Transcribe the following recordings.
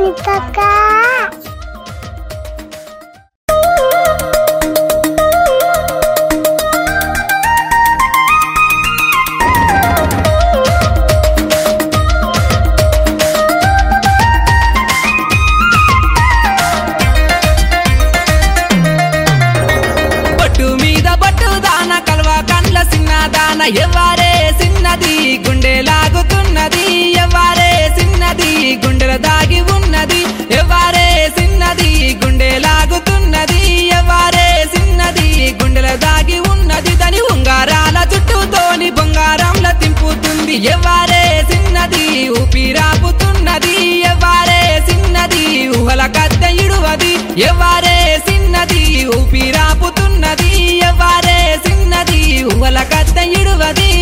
నితక్క బొట్టు మీద బొట్టు దాన కల్వ కండ్ల సిన్న దాన ఎవ్వారే సిన్నది గుండె లాగుతున్నది ఎవ్వారే సిన్నది గుండెల దాగి ఉన్నది ఎవ్వారే సిన్నది గుండె లాగుతున్నది ఎవ్వారే సిన్నది గుండెల దాగి ఉన్నది దాని ఉంగారాల చుట్టూతోని బొంగారంల తింపుతుంది ఎవ్వారే సిన్నది ఊపిరాపుతున్నది ఎవ్వారే సిన్నది ఊహల గద్దె ఇడువది ఎవ్వారే సిన్నది ఊపిరాపుతున్నది ఎవ్వారే సిన్నది ఊహల గద్దె ఇడువది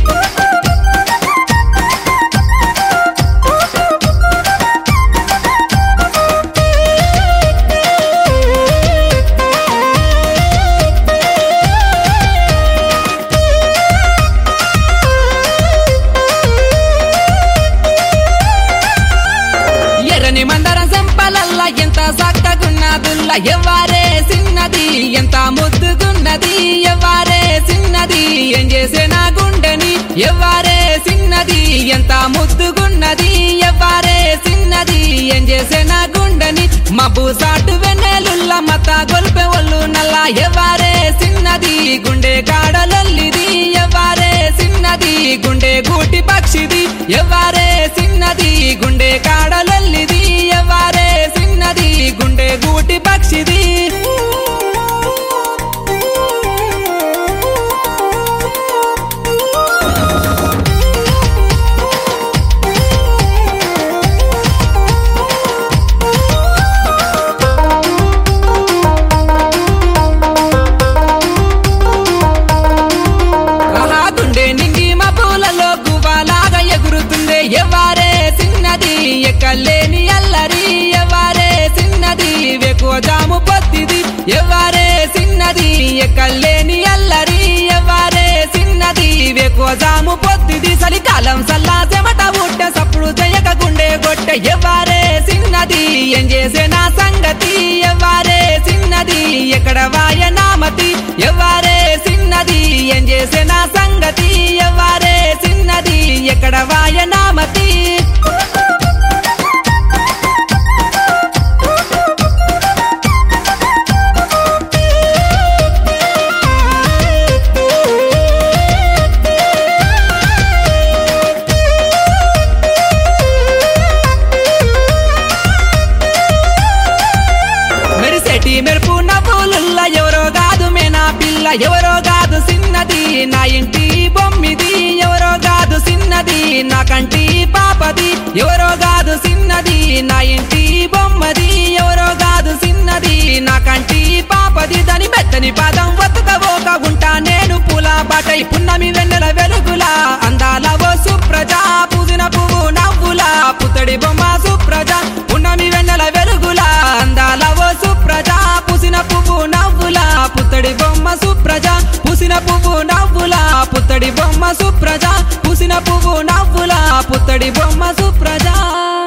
ఎర్రని మందరం సంపలల్ల ఎంత సక్కగున్నదుల్ల ఎవ్వారే సిన్నది ఎంత ముద్దుగున్నది ఎవ్వారే సిన్నది ఏం చేసే నా గుండెని ఎవ్వారే సిన్నది ఎంత ముద్దుగున్నది ఎవ్వారే సిన్నది ఏం చేసే నా గుండెని మబ్బు సాటు వెన్నెలుల్ల మత గొల్పె ఒళ్ళు నల్ల ఎవ్వారే సిన్నది గుండె కాడలొల్లిది ఎవ్వారే సిన్నది గుండె గూటి పక్షిది ఎవ్వారే సిన్నది గుండె కాడలొల్లిది ఎవ్వారే సిన్నది గుండె గూటి పక్షిది ఆహా గుండె నింగి మబ్బులలో గువ్వలాగా ఎగురుతుండే ఎవ్వారే సిన్నది ఎక్కలేని అల్లరి ఎవ్వారే సిన్నది వెకువ జాము పొత్తిది ఎవ్వారే సిన్నది ఎక్కలేని అల్లరి ఎవ్వారే సిన్నది వెకువ జాము పొత్తిది చలికాలం సల్లా చెమట ఉట్ట సప్పుడు చేయక గుండె గొట్టె ఎవ్వారే సిన్నది ఏం చేసే నా సంగతి ఎవ్వారే సిన్నది ఎక్కడ వాయ నామతి ఎవ్వారే సిన్నది ఏం చేసే నా సంగతి ఎవ్వారే సిన్నది ఎక్కడ వాయ నామతి మెరిసెటి మెరుపు నవ్వులుల్ల ఎవరో కాదు మే నా పిల్ల ఎవరో కాదు సిన్నది నా ఇంటి బొమ్మిది ఎవరో కాదు సిన్నది నా కంటి పాపది ఎవరో కాదు సిన్నది నా ఇంటి బొమ్మది ఎవరో కాదు సిన్నది నా కంటి పాపది దాని మెత్తని పాదం వతుకవోక ఉంటా నేను పూల బాటై పున్నమి వెన్నెల వెలుగులా అందాల ఓ సుప్రజ పూజిన పువ్వు నవ్వులా పుత్తడి బొమ్మ సుప్రజ పున్నమి వెన్నెల వెలుగులా అందాల ఓ సుప్రజ పూసిన పువ్వు నవ్వులా పుత్తడి బొమ్మ సుప్రజ పూసిన పువ్వు నవ్వులా పుత్తడి బొమ్మ సుప్రజ పూసిన పువ్వు నవ్వులా పుత్తడి బొమ్మ సుప్రజ